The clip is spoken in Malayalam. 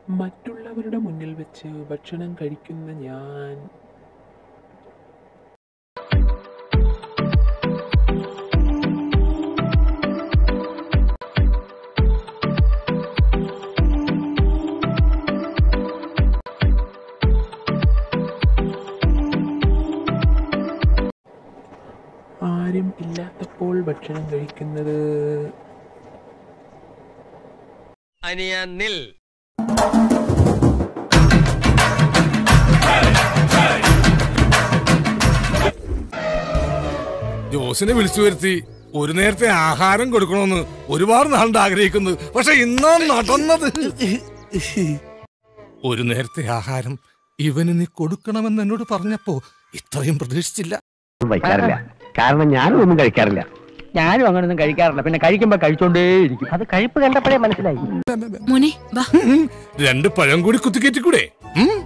മറ്റുള്ളവരുടെ മുന്നിൽ വെച്ച് ഭക്ഷണം കഴിക്കുന്ന ഞാൻ ആരും ഇല്ലാത്തപ്പോൾ ഭക്ഷണം കഴിക്കുന്നത് അനിയ നിൽ ജോസിനെ വിളിച്ചു വരുത്തി ഒരു നേരത്തെ ആഹാരം കൊടുക്കണമെന്ന് ഒരുപാട് നാളുണ്ട് ആഗ്രഹിക്കുന്നു പക്ഷെ ഇന്നാ നടന്നത് ഒരു നേരത്തെ ആഹാരം ഇവന് നീ കൊടുക്കണമെന്ന് എന്നോട് പറഞ്ഞപ്പോ ഇത്രയും പ്രതീക്ഷിച്ചില്ല വയ്ക്കാറില്ല കാരണം ഞാനും ഒന്നും കഴിക്കാറില്ല ഞാനും അങ്ങനൊന്നും കഴിക്കാറില്ല പിന്നെ കഴിക്കുമ്പോ കഴിച്ചോണ്ടേയിരിക്കും അത് കഴിപ്പ് കണ്ടപ്പോഴേ മനസ്സിലായി മോനെ വാ രണ്ട് പഴം കൂടി കുത്തിക്കേറ്റിക്കൂടെ ഉം?